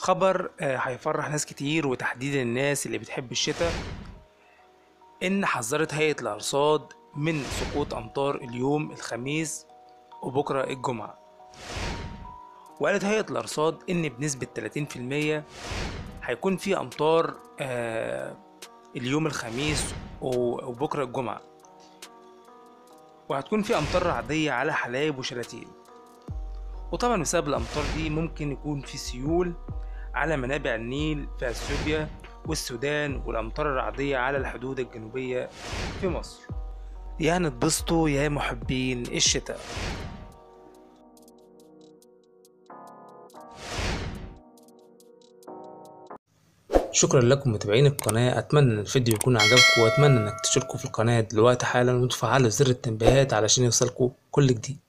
خبر آه، هيفرح ناس كتير وتحديدا الناس اللي بتحب الشتاء إن حذرت هيئة الأرصاد من سقوط أمطار اليوم الخميس وبكرة الجمعة وقالت هيئة الأرصاد إن بنسبة 30% هيكون في أمطار آه، اليوم الخميس و- وبكرة الجمعة وهتكون في أمطار رعدية على حلايب وشلاتين وطبعا بسبب الأمطار دي ممكن يكون في سيول على منابع النيل في أثيوبيا والسودان والأمطار الرعدية على الحدود الجنوبية في مصر يعني اتبسطوا يا محبين الشتاء شكرا لكم متابعين القناة أتمنى إن الفيديو يكون عجبكم وأتمنى إنك تشتركوا في القناة دلوقتي حالا وتفعلوا زر التنبيهات علشان يوصلكوا كل جديد